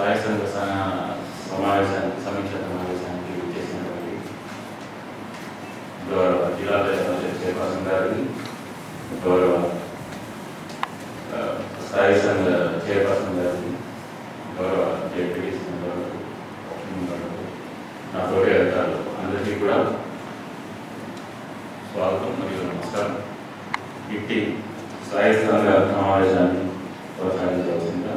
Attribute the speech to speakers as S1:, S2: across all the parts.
S1: స్థాయి సంఘ స- సమావేశానికి సమీక్ష సమావేశానికి చేసినటువంటి గౌరవ జిల్లా పరిషత్ చైర్పర్సన్ గారికి గౌరవ ఆ, స్థాయి సంఘ చైర్పర్సన్ గారికి గౌరవ జెడ్పీటీసీ గారికి నా తోటి అధికారులు అందరికీ కూడా స్వాగతం మరియు నమస్కారం ఇట్టి స్థాయి సంఘ సమావేశాన్ని కొనసాగించవలసిందిగా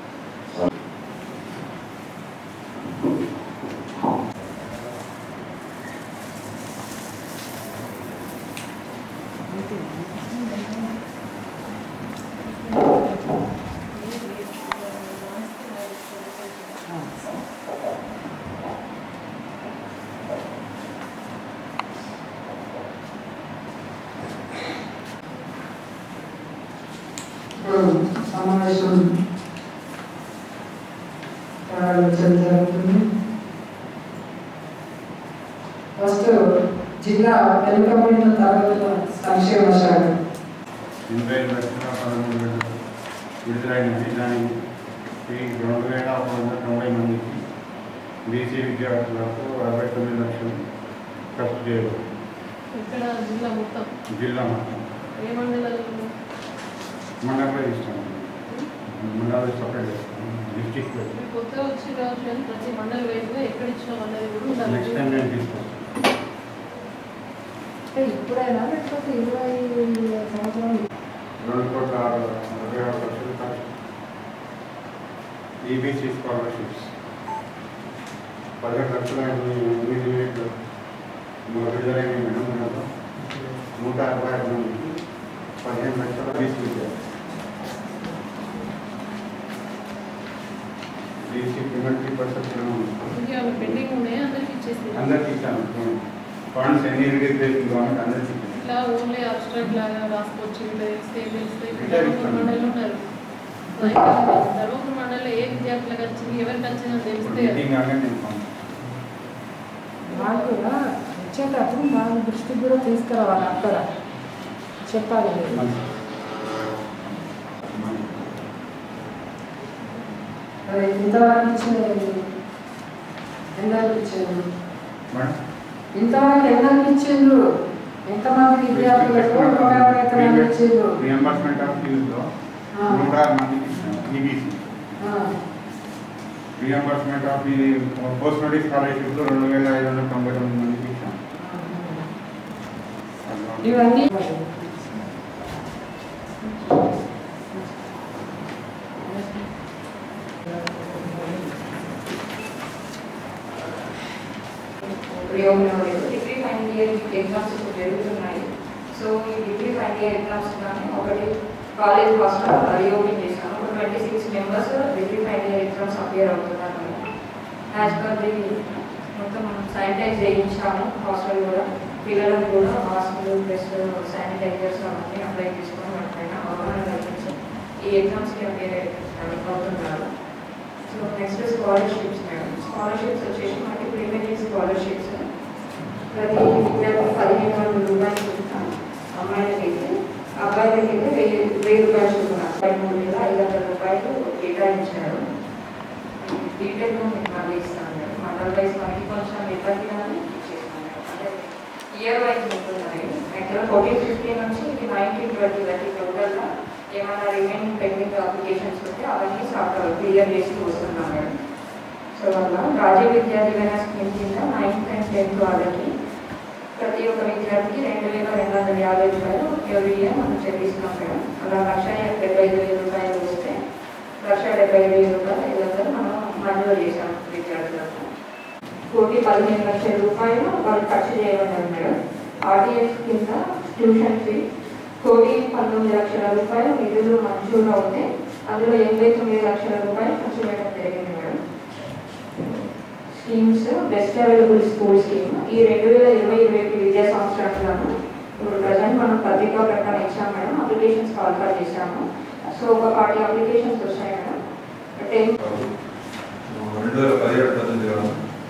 S2: ఇప్పుడు సమావేశం ప్రారంభించడం జరుగుతుంది ఫస్ట్ జిల్లా వెనుకబడిన తరగతుల సంక్షేమ శాఖ
S3: ఎనభై లక్షల పదమూడు వేలు విడుదలైనది దానికి ఈ రెండు వేల ఒక వందల తొంభై మందికి బీసీ విద్యార్థులకు అరవై తొమ్మిది లక్షలు ఖర్చు చేయవచ్చు
S4: ఇక్కడ జిల్లా మొత్తం
S3: జిల్లా మొత్తం
S4: ఏ మండలాలు
S3: మండలంలో ఇస్తాం మండలం సపరేట్ చేస్తాం డిస్టిక్
S4: మీరు కొత్తగా వచ్చి రావచ్చు అని ప్రతి మండలి వైపుగా ఎక్కడ ఇచ్చినాం అనేది కూడా
S3: నెక్స్ట్ టైం
S4: ఉండాలి
S3: నేను తీసుకొస్తాను
S2: ఇప్పుడైనా లేకపోతే ఇరవై సంవత్సరాలు
S3: రెండు కోట్ల ఆరు అరవై ఆరు లక్షలు ఖర్చు ఈబీసీ స్కాలర్షిప్స్ పదిహేడు లక్షల ఎనిమిది వేలు విడుదలైన మేడం మనకు నూట అరవై ఐదు మందికి పదిహేను లక్షల బీసీ విద్యార్థులు బీసీ పేమెంట్ త్రీ పర్సెంట్
S4: ఇంకా అవి పెండింగ్ ఉన్నాయి అందరికి ఇచ్చేసి
S3: అందరికీ ఇస్తాను ఫండ్స్ ఎన్ని రిలీజ్ చేసింది గవర్నమెంట్ అందరికీ ఇచ్చాను.
S4: ఇట్లా ఓన్లీ అబ్స్ట్రాక్ట్ లాగా రాసుకోవచ్చు ఇట్లా తెలిస్తే తెలిస్తే ఇప్పుడు
S3: ఇట్లా
S4: ధర్మపురి
S3: ఇస్తాను.
S4: మండలి ఉన్నారు ధర్మపురి మండలిలో ఏ విద్యార్థులకు వచ్చింది ఎవరికి వచ్చిందని
S3: ఇప్పుడు
S4: తెలిస్తే
S3: మీటింగ్ కాగానే నేను పంపుతాను.
S2: నాకు కూడా వచ్చేటప్పుడు మా దృష్టికి కూడా తీసుకురావాలి అక్కడ చెప్పాలి మీరు.
S3: మంచిది. మంచిది.
S2: మరి ఇంతవరకు ఇచ్చేది ఎందరికి ఇచ్చారు
S3: మేడం
S2: ఇంతవరకు ఎందరికి ఇచ్చిండ్రు ఎంతమంది విద్యార్థులకు నూట యాభై ఎకరాలు ఇచ్చిండ్రు
S3: రియంబర్స్మెంట్ ఆఫ్ ఫీజులో
S2: ఆ.
S3: నూట ఆరు మందికి ఇచ్చాను ఈబీసీ
S2: ఆ,
S3: రియంబర్స్మెంట్ ఆఫ్ ఈ పోస్ట్ మెట్రిక్ స్కాలర్షిప్లో రెండు వేల ఐదు వందల తొంభై తొమ్మిది మందికి ఇచ్చాను
S2: ఇవన్నీ
S5: ఉపయోగం లేదు డిగ్రీ ఫైనల్ ఇయర్ ఎగ్జామ్స్ ఇప్పుడు జరుగుతున్నాయి సో ఈ డిగ్రీ ఫైనల్ ఇయర్ ఎగ్జామ్స్ కానీ ఒకటి కాలేజ్ హాస్టల్ రీఓపెన్ చేశాను ఒక twenty six members degree final year exams appear అవుతున్నారు యాజ్ పర్ ది మొత్తం శానిటైజ్ చేయించాము హాస్టల్ కూడా పిల్లలకు కూడా హాస్టల్ ప్లస్ శానిటైజర్స్ అవన్నీ అప్లై చేసుకొని వాటిపైన అవగాహన కల్పించి ఈ ఎగ్జామ్స్కి అపియర్ అవుతున్నారు so next scholarships madam scholarships వచ్చేసి మనకి ప్రీమియర్ స్కాలర్షిప్స్ ప్రతి విద్యార్థి పదిహేను వందల రూపాయలు చొప్పున అమ్మాయిలకైతే అబ్బాయిలకైతే వెయ్యి వెయ్యి రూపాయలు చొప్పున అబ్బాయి మూడు వేల ఐదు వందల రూపాయలు కేటాయించారు డీటెయిల్గా మీకు మళ్ళీ ఇస్తాను మేడం మండల్ వైజ్ మనకి కొంచెం ఇబ్బంది కానీ ఇచ్చేస్తాను మేడం అంటే ఇయర్ వైజ్ ఉంటున్నాయి యాక్చువల్గా ఫోర్టీన్ ఫిఫ్టీన్ నుంచి ఇది నైన్టీన్ ట్వంటీ వరకు టోటల్గా ఏమైనా రిమైనింగ్ పెండింగ్ అప్లికేషన్స్ ఉంటే అవన్నీ సాఫ్ట్ క్లియర్ చేసి వస్తున్నాం మేడం సో వల్ల రాజీవ్ విద్యా దీవెన స్కీమ్ కింద నైన్త్ అండ్ టెన్త్ వాళ్ళకి ప్రతి ఒక్క విద్యార్థికి రెండు వేల రెండు వందల యాభై రూపాయలు ఎవ్రీ ఇయర్ మనం చెల్లిస్తున్నాం మేడం అలా లక్ష డెబ్బై ఐదు వేల రూపాయలు వస్తే లక్ష డెబ్బై ఐదు వేల రూపాయలు ఐదు వందలు మనం మంజూరు చేశాం విద్యార్థులకు కోటి పదిహేను లక్షల రూపాయలు వాళ్ళు ఖర్చు చేయమన్నారు మేడం ఆర్టీఎస్ కింద ట్యూషన్ ఫీ కోటి పంతొమ్మిది లక్షల రూపాయలు నిధులు మంజూరు అవుతే అందులో ఎనభై తొమ్మిది లక్షల రూపాయలు ఖర్చు చేయడం జరిగింది madam schemes best available school scheme ఈ రెండు వేల ఇరవై ఇరవై ఒకటి విద్యా సంవత్సరంలోను ఇప్పుడు ప్రజెంట్ మనం పత్రికా ప్రకారం ఇచ్చాం మేడం అప్లికేషన్స్ కాల్ చేశాము సో ఒక పార్టీ అప్లికేషన్స్ వచ్చాయి మేడం టెన్
S6: రెండు వేల పదిహేడు పద్దెనిమిదిలో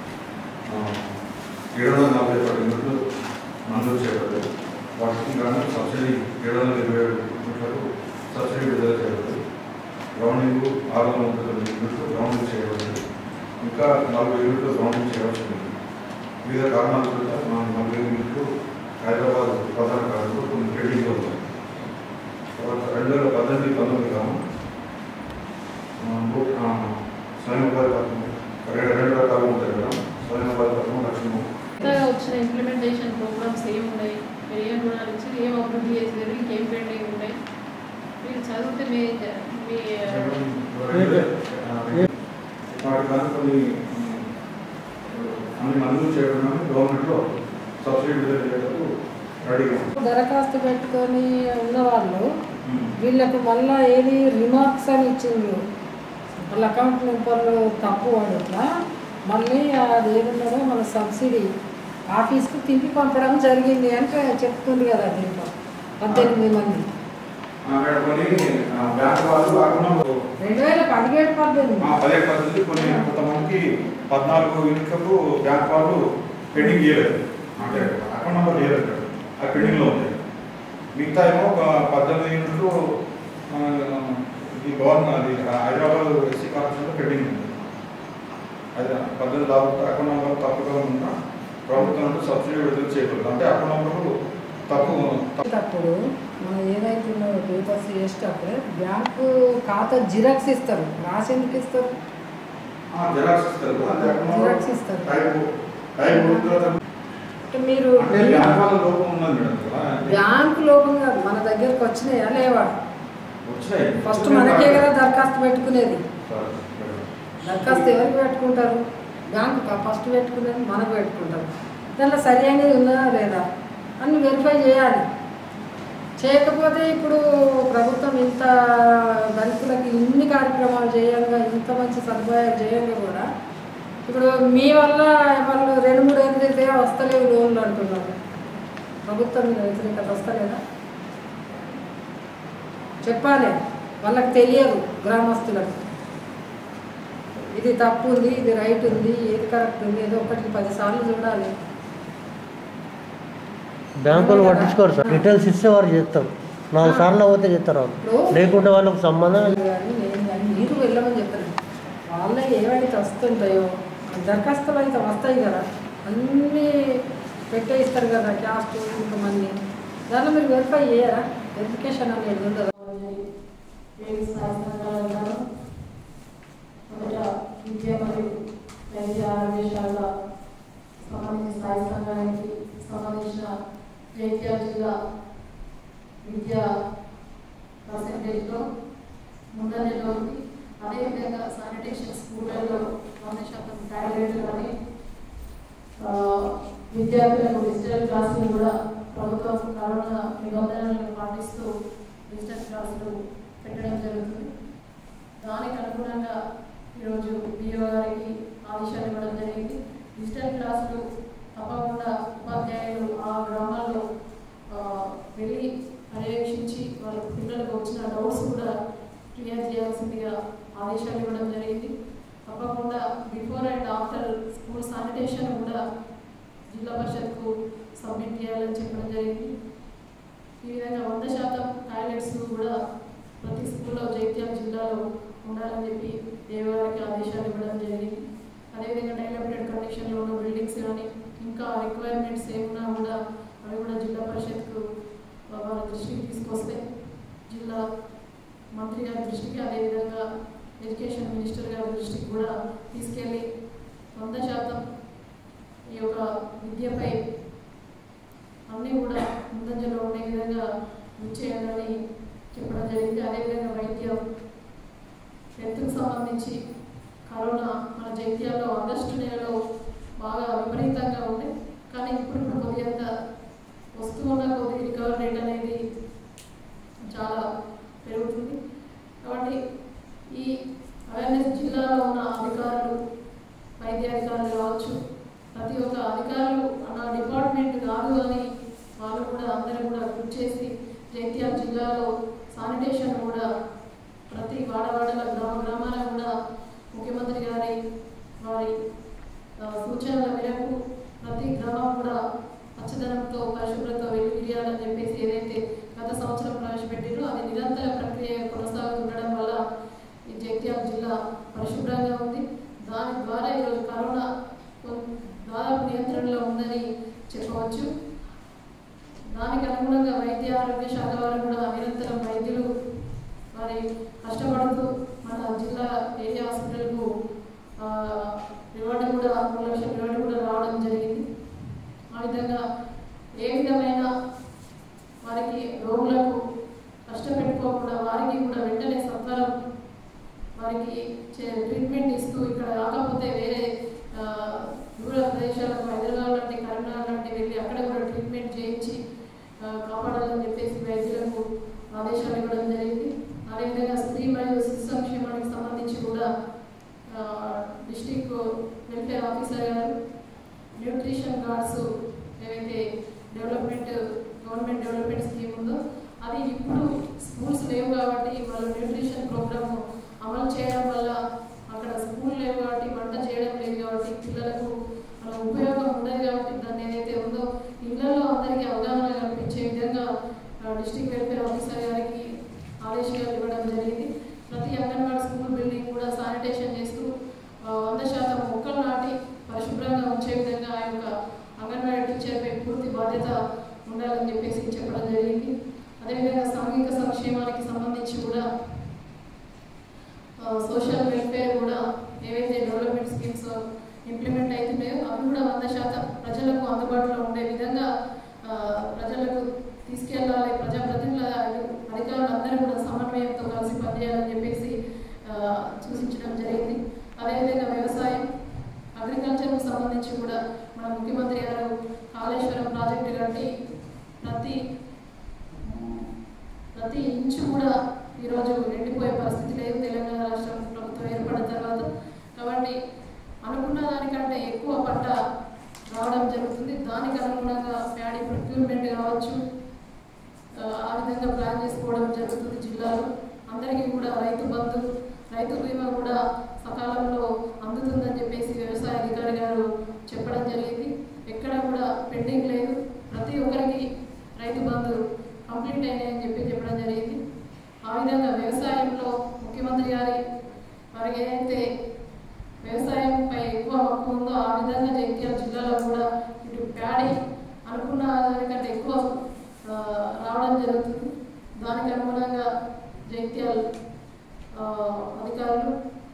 S6: ఏడు వందల నలభై ఒకటి యూనిట్లు మంజూరు చేయబడ్డాయి వాటికి గాను సబ్సిడీ ఏడు వందల ఇరవై ఏడు యూనిట్లకు సబ్సిడీ విడుదల చేయబడింది గ్రౌండింగ్ ఆరు వందల ముప్పై తొమ్మిది యూనిట్లు గ్రౌండింగ్ చేయబడింది ఇంకా నలభై యూనిట్లు గ్రౌండింగ్ చేయవలసి ఉంది వివిధ కారణాల వల్ల మా నలభై యూనిట్లు హైదరాబాద్ ప్రధాన కాలంలో కొన్ని పెండింగ్లో ఉన్నాయి తర్వాత రెండు వేల పద్దెనిమిది పంతొమ్మిది కాలం స్వయం ఉపాధి పథకం రెండు రెండు రకాలు ఉంటాయి కదా స్వయం ఉపాధి పథకం లక్ష్మణం
S4: కొత్తగా వచ్చిన ఇంప్లిమెంటేషన్ ప్రోగ్రామ్స్ ఏమి ఉన్నాయి మీరు ఏం రుణాలు ఇచ్చి ఏం అభివృద్ధి చేసేది ఇంకేం పెండింగ్ ఉన్నాయి మీరు చదివితే మీ మీ
S6: వాటి కానీ కొన్ని అన్ని మందులు చేయడం కానీ గవర్నమెంట్లో సబ్సిడీ విడుదల చేయడానికి రెడీగా ఉంది.
S2: దరఖాస్తు పెట్టుకొని ఉన్నవాళ్ళు వీళ్ళకు మళ్ళా ఏది రిమార్క్స్ అని ఇచ్చిండ్రు వాళ్ళ అకౌంట్ నెంబర్లు తప్పు అట్లా మళ్ళీ అది ఏమున్నదో మన సబ్సిడీ ఆఫీస్కి తిప్పి పంపడం జరిగింది అంటే చెప్తుంది కదా దీంట్లో పద్దెనిమిది మంది
S6: అక్కడ కొన్ని ఆ, బ్యాంక్ వాళ్ళు కాకుండా
S2: రెండు వేల పదిహేడు పద్దెనిమిది
S6: ఆ, పదిహేడు పద్ధతి కొన్ని కొంతమందికి పద్నాలుగు యూనిట్లకు బ్యాంక్ వాళ్ళు పెండింగ్ చేయలేదు అంటే అకౌంట్ నెంబర్ లేదు ఆ పెండింగ్లో ఉంది మిగతా ఏమో ఒక పద్దెనిమిది యూనిట్లు ఆ, ఈ గవర్నమెంట్ అది హైదరాబాద్ ఎస్సీ కార్పొరేషన్లో పెండింగ్ ఉంది అది పద్దెనిమిది లాభం అకౌంట్ నెంబర్ తప్పుగా ఉన్నా ప్రభుత్వం నుండి సబ్సిడీ విడుదల చేయకూడదు అంటే అకౌంట్ నెంబర్ తప్పు
S2: అప్పుడు మనం ఏదైతే ఉన్నదో పేపర్స్ చేసేటప్పుడు బ్యాంకు ఖాతా జిరాక్స్ ఇస్తారు రాసి ఎందుకు ఇస్తారు
S6: జిరాక్స్ ఇస్తారు అంటే అకౌంట్ నెంబర్
S2: జిరాక్స్ ఇస్తారు
S6: టైప్ టైప్ తర్వాత
S2: అంటే మీరు
S6: అంటే బ్యాంక్ వాళ్ళ లోపం ఉన్నది మేడం కదా.
S2: బ్యాంకు లోపం కాదు మన దగ్గరకు వచ్చినాయా లేవా
S6: వచ్చాయి
S2: ఫస్ట్ మనకే కదా దరఖాస్తు పెట్టుకునేది
S6: సరే, మేడం.
S2: దరఖాస్తు ఎవరికి పెట్టుకుంటారు బ్యాంకు ఫస్ట్ పెట్టుకునేది మనకు పెట్టుకుంటారు దాంట్లో సరి అనేది ఉందా లేదా అన్ని వెరిఫై చేయాలి చేయకపోతే ఇప్పుడు ప్రభుత్వం ఇంత దళితులకి ఇన్ని కార్యక్రమాలు చేయంగా ఇంత మంచి సదుపాయాలు చేయంగా కూడా ఇప్పుడు మీ వల్ల వాళ్ళు రెండు మూడు ఎదురైతే వస్తలేవు లోన్లు అంటున్నారు ప్రభుత్వం మీద వ్యతిరేకత వస్తలేదా చెప్పాలి వాళ్ళకి తెలియదు గ్రామస్తులకు ఇది తప్పు ఉంది ఇది రైట్ ఉంది ఏది కరెక్ట్ ఉంది ఏదో ఒకటికి పదిసార్లు చూడాలి
S7: బ్యాంకులు పట్టించుకోరు సార్ డీటెయిల్స్ ఇస్తే వారు చేస్తారు నాలుగు సార్లు పోతే చేస్తారు వాళ్ళు
S2: ఇప్పుడు
S7: లేకుంటే వాళ్ళకి సంబంధం
S2: కానీ నేను కానీ మీరు వెళ్ళమని చెప్పాను వాళ్ళే ఏవైతే వస్తుంటాయో దరఖాస్తులు అయితే వస్తాయి కదా అన్నీ పెట్టేస్తారు కదా క్యాస్ట్ ఇంతమంది దాంట్లో మీరు వెరిఫై చేయరా వెరిఫికేషన్ అనేది ఉండదు
S4: ఏడు స్థాయి సంఘాలు అంటారు మొదట విద్య మరియు వైద్య ఆరోగ్య శాఖ సంబంధించిన స్థాయి సంఘానికి సంబంధించిన జైత్యాల జిల్లా విద్యా పర్సెంటేజ్లో ముందంజలో ఉంది అదేవిధంగా శానిటేషన్ స్కూళ్ళల్లో వంద శాతం టాయిలెట్లు కానీ ఆ, విద్యార్థులకు డిజిటల్ క్లాసులు కూడా ప్రభుత్వం కరోనా నిబంధనలను పాటిస్తూ డిజిటల్ క్లాసులు పెట్టడం జరుగుతుంది దానికి అనుగుణంగా ఈరోజు డిఓ గారికి ఆదేశాలు ఇవ్వడం జరిగింది డిజిటల్ క్లాసులు తప్పకుండా ఉపాధ్యాయులు ఆ గ్రామాల్లో ఆ, వెళ్ళి పర్యవేక్షించి వాళ్ళ పిల్లలకు వచ్చిన డౌట్స్ కూడా క్లియర్ చేయాల్సిందిగా ఆదేశాలు ఇవ్వడం జరిగింది తప్పకుండా before and after school sanitation కూడా జిల్లా పరిషత్కు సబ్మిట్ చేయాలని చెప్పడం జరిగింది ఈ విధంగా వంద శాతం టాయిలెట్స్ కూడా ప్రతి స్కూల్లో జైత్యాల జిల్లాలో ఉండాలని చెప్పి దేవాలయానికి ఆదేశాలు ఇవ్వడం జరిగింది అదేవిధంగా డెవలప్మెంట్ కండిషన్లో ఉన్న బిల్డింగ్స్ కానీ ఇంకా రిక్వైర్మెంట్స్ ఏమున్నా కూడా అవి కూడా జిల్లా పరిషత్కు వాళ్ళ దృష్టికి తీసుకొస్తే జిల్లా మంత్రి గారి దృష్టికి అదేవిధంగా ఎడ్యుకేషన్ మినిస్టర్ గారి దృష్టికి కూడా తీసుకెళ్ళి వంద శాతం ఈ యొక్క విద్యపై అన్నీ కూడా ముందంజలో ఉండే విధంగా చేయాలని చెప్పడం జరిగింది అదేవిధంగా వైద్యం హెల్త్కి సంబంధించి కరోనా మన జైత్యాల్లో ఆగస్టు నెలలో బాగా విపరీతంగా ఉంది కానీ ఇప్పుడు ఇప్పుడు కొద్దిగంత వస్తూ ఉన్న కొద్ది రికవర్ రేట్ అనేది చాలా పెరుగుతుంది కాబట్టి ఈ అవేర్నెస్ జిల్లాలో ఉన్న అధికారులు వైద్య అధికారులు కావచ్చు ప్రతి ఒక్క అధికారులు నా డిపార్ట్మెంట్ కాదు అని వాళ్ళు కూడా అందరూ కూడా కృషి చేసి జైత్యాల జిల్లాలో శానిటేషన్ కూడా ప్రతి వాడవాడల గ్రామ గ్రామాల కూడా ముఖ్యమంత్రి గారి వారి ఆ, సూచనల మేరకు ప్రతి గ్రామం కూడా పచ్చదనంతో పరిశుభ్రత వెలుగురియాలని చెప్పేసి ఏదైతే గత సంవత్సరం ప్రవేశపెట్టిరో అది నిరంతర ప్రక్రియ కొనసాగుతుండడం వల్ల ఈ జగిత్యాల పరిశుభ్రంగా ఉంది దాని ద్వారా ఈరోజు కరోనా కొన్- దాదాపు నియంత్రణలో ఉందని చెప్పవచ్చు దానికి అనుగుణంగా వైద్య ఆరోగ్య శాఖ వారు కూడా నిరంతరం వైద్యులు మరి కష్టపడుతూ మన జిల్లా ఏరియా హాస్పిటల్కు ఆ, రివార్డు కూడా మూడు లక్షల రివార్డు కూడా రావడం జరిగింది ఆ విధంగా ఏ విధమైన వారికి రోగులకు కష్టపెట్టుకోకుండా వారికి కూడా వెంటనే సత్వరం వారికి చే- ట్రీట్మెంట్ ఇస్తూ ఇక్కడ కాకపోతే వేరే ఆ, దూర ప్రదేశాలకు హైదరాబాద్ లాంటి కరీంనగర్ లాంటి వెళ్ళి అక్కడ కూడా ట్రీట్మెంట్ చేయించి ఆ, కాపాడాలని చెప్పేసి వైద్యులకు ఆదేశాలు ఇవ్వడం జరిగింది అదేవిధంగా స్త్రీ మరియు శిశు సంక్షేమానికి సంబంధించి కూడా డిస్టిక్ వెల్ఫేర్ ఆఫీసర్ గారు న్యూట్రిషన్ కార్డ్స్ ఏవైతే డెవలప్మెంట్ గవర్నమెంట్ డెవలప్మెంట్ స్కీమ్ ఉందో అది ఇప్పుడు స్కూల్స్ లేవు కాబట్టి వాళ్ళు న్యూట్రిషన్ ప్రోగ్రామ్ అమలు చేయడం వల్ల అక్కడ స్కూల్ లేవు కాబట్టి వంట చేయడం లేదు కాబట్టి పిల్లలకు మన ఉపయోగం ఉండదు కాబట్టి దాన్ని ఏదైతే ఉందో ఇళ్లలో అందరికీ అవగాహన కల్పించే విధంగా డిస్టిక్ వెల్ఫేర్ ఆఫీసర్ గారికి ఆదేశాలు ఇవ్వడం జరిగింది ప్రతి అంగన్వాడీ స్కూల్ బిల్డింగ్ కూడా శానిటేషన్ చేస్తూ ఆ, వంద శాతం మొక్కలు నాటి పరిశుభ్రంగా ఉంచే విధంగా ఆ యొక్క అంగన్వాడీ టీచర్పై పూర్తి బాధ్యత ఉండాలని చెప్పేసి చెప్పడం జరిగింది అదేవిధంగా సాంఘిక సంక్షేమానికి సంబంధించి కూడా ఆ, సోషల్ వెల్ఫేర్ కూడా ఏవైతే డెవలప్మెంట్ స్కీమ్స్ ఇంప్లిమెంట్ అవుతున్నాయో అవి కూడా వంద శాతం ప్రజలకు అందుబాటులో ఉండే విధంగా ఆ, ప్రజలకు తీసుకెళ్ళాలి ప్రజాప్రతినిధుల అధికారులు అందరూ కూడా సమన్వయంతో కలిసి పనిచేయాలని చెప్పేసి ఆ, సూచించడం జరిగింది అదేవిధంగా వ్యవసాయం అగ్రికల్చర్కు సంబంధించి కూడా మన ముఖ్యమంత్రి గారు కాళేశ్వరం ప్రాజెక్టు కట్టి ప్రతి ప్రతి ఇంచు కూడా ఈరోజు నిండిపోయే పరిస్థితి లేదు తెలంగాణ రాష్ట్రం ప్రభుత్వం ఏర్పడిన తర్వాత కాబట్టి అనుకున్న దానికంటే ఎక్కువ పంట రావడం జరుగుతుంది దానికి అనుగుణంగా ప్యాడీ ప్రొక్యూర్మెంట్ కావచ్చు ఆ, ఆ విధంగా ప్లాన్ చేసుకోవడం జరుగుతుంది జిల్లాలో అందరికీ కూడా రైతు బంధు రైతు బీమా కూడా సకాలంలో అందుతుందని చెప్పేసి వ్యవసాయ అధికారి గారు చెప్పడం జరిగింది ఎక్కడ కూడా పెండింగ్ లేదు ప్రతి ఒక్కరికి రైతు బంధు కంప్లీట్ అయినాయని చెప్పి చెప్పడం జరిగింది ఆ విధంగా వ్యవసాయంలో ముఖ్యమంత్రి గారి వారికి ఏదైతే వ్యవసాయంపై ఎక్కువ మక్కువ ఉందో ఆ విధంగా జగిత్యాల జిల్లాలో కూడా ఇటు ప్యాడీ అనుకున్న దానికంటే ఎక్కువ ఆ, రావడం జరుగుతుంది దానికి అనుగుణంగా జగిత్యాల ఆ, అధికారులు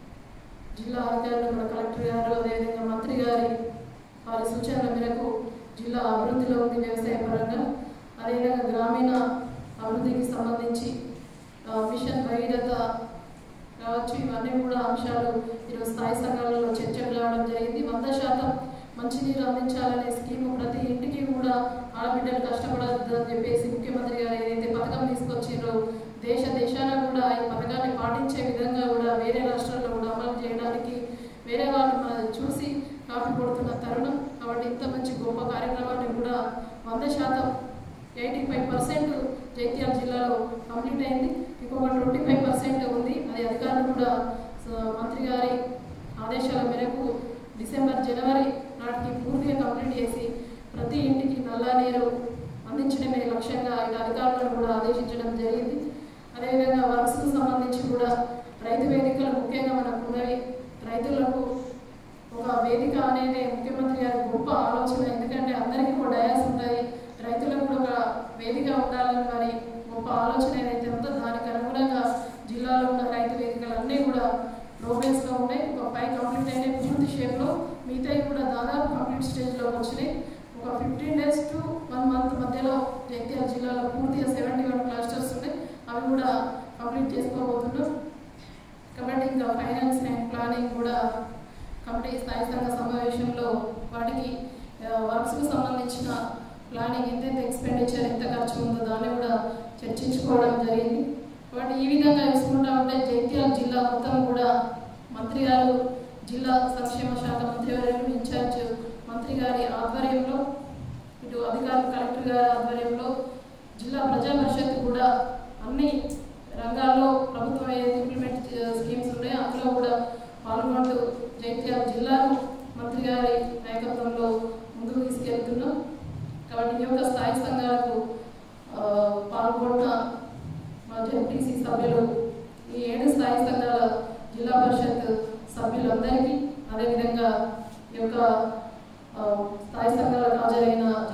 S4: జిల్లా అధికారులు మన కలెక్టర్ గారు అదేవిధంగా మంత్రి గారి వారి సూచనల మేరకు జిల్లా అభివృద్ధిలో ఉంది వ్యవసాయ పరంగా అదేవిధంగా గ్రామీణ అభివృద్ధికి సంబంధించి ఆ, మిషన్ వైవిధ్యత కావచ్చు ఇవన్నీ కూడా అంశాలు ఈరోజు స్థాయి సంఘాలలో చర్చకు రావడం జరిగింది వంద శాతం మంచినీరు అందించాలనే స్కీమ్ ప్రతి ఇంటికి కూడా ఆడబిడ్డలు కష్టపడద్దు అని చెప్పేసి ముఖ్యమంత్రి గారు ఏదైతే పథకం తీసుకొచ్చిండ్రో దేశ దేశాన కూడా ఈ పథకాన్ని పాటించే విధంగా కూడా వేరే రాష్ట్రాల్లో కూడా అమలు చేయడానికి వేరే వాళ్ళు మన చూసి కాపీ కొడుతున్న తరుణం కాబట్టి ఇంత మంచి గొప్ప కార్యక్రమాన్ని కూడా వంద శాతం ఎయిటీ ఫైవ్ పర్సెంట్ జైత్యాల జిల్లాలో కంప్లీట్ అయింది ఇంకొక ట్వంటీ ఫైవ్ పర్సెంట్ ఉంది అది అధికారులు కూడా స- మంత్రి గారి ఆదేశాల మేరకు డిసెంబర్ జనవరి నాటికి పూర్తిగా కంప్లీట్ చేసి ప్రతి ఇంటికి నల్ల నీరు అందించడమే లక్ష్యంగా ఇటు అధికారులను కూడా ఆదేశించడం జరిగింది అదేవిధంగా వర్క్స్ సంబంధించి కూడా రైతు వేదికలు ముఖ్యంగా మనకు ఉన్నవి రైతులకు ఒక వేదిక అనేది ముఖ్యమంత్రి గారి గొప్ప ఆలోచన ఎందుకంటే అందరికీ కూడా డయాస్ ఉంటాయి రైతులకు కూడా ఒక వేదిక ఉండాలని వారి గొప్ప ఆలోచన ఏదైతే ఉందో దానికి అనుగుణంగా జిల్లాలో ఉన్న రైతు వేదికలు అన్నీ కూడా ప్రోగ్రెస్లో ఉన్నాయి ఒక ఫైవ్ కంప్లీట్ అయినాయి పూర్తి షేప్లో మిగతాయి కూడా దాదాపు కంప్లీట్ స్టేజ్లో వచ్చినాయి ఒక fifteen days to one month మధ్యలో జగిత్యాల జిల్లాలో పూర్తిగా సెవెంటీ వన్ క్లస్టర్స్ ఉన్నాయి అవి కూడా కంప్లీట్ చేసుకోబోతున్నాం కాబట్టి ఇంకా ఫైనాన్స్ అండ్ ప్లానింగ్ కూడా కమిటీ స్థాయి సంఘ సమావేశంలో వాటికి వర్క్స్కు సంబంధించిన ప్లానింగ్ ఎంత ఎక్స్పెండిచర్ ఎంత ఖర్చు ఉందో దాన్ని కూడా చర్చించుకోవడం జరిగింది కాబట్టి ఈ విధంగా చూసుకుంటా ఉంటే జగిత్యాల జిల్లా మొత్తం కూడా మంత్రి గారు జిల్లా సంక్షేమ శాఖ మంత్రి గారు ఇన్ఛార్జ్ మంత్రి గారి ఆధ్వర్యంలో ఇటు అధికారులు కలెక్టర్ గారి ఆధ్వర్యంలో జిల్లా ప్రజా పరిషత్ కూడా అన్ని రంగాల్లో ప్రభుత్వం ఏదైతే ఇంప్లిమెంట్ స్కీమ్స్ ఉన్నాయో అందులో కూడా పాల్గొంటూ జైత్యాల జిల్లాను మంత్రి గారి నాయకత్వంలో ముందుకు తీసుకెళ్తున్నాం కాబట్టి ఈ యొక్క స్థాయి సంఘాలకు ఆ, పాల్గొన్న మా జెడ్పీసీ సభ్యులు ఈ ఏడు స్థాయి సంఘాల జిల్లా పరిషత్ సభ్యులందరికీ అదేవిధంగా ఈ యొక్క ఆ, స్థాయి సంఘాలకు హాజరైన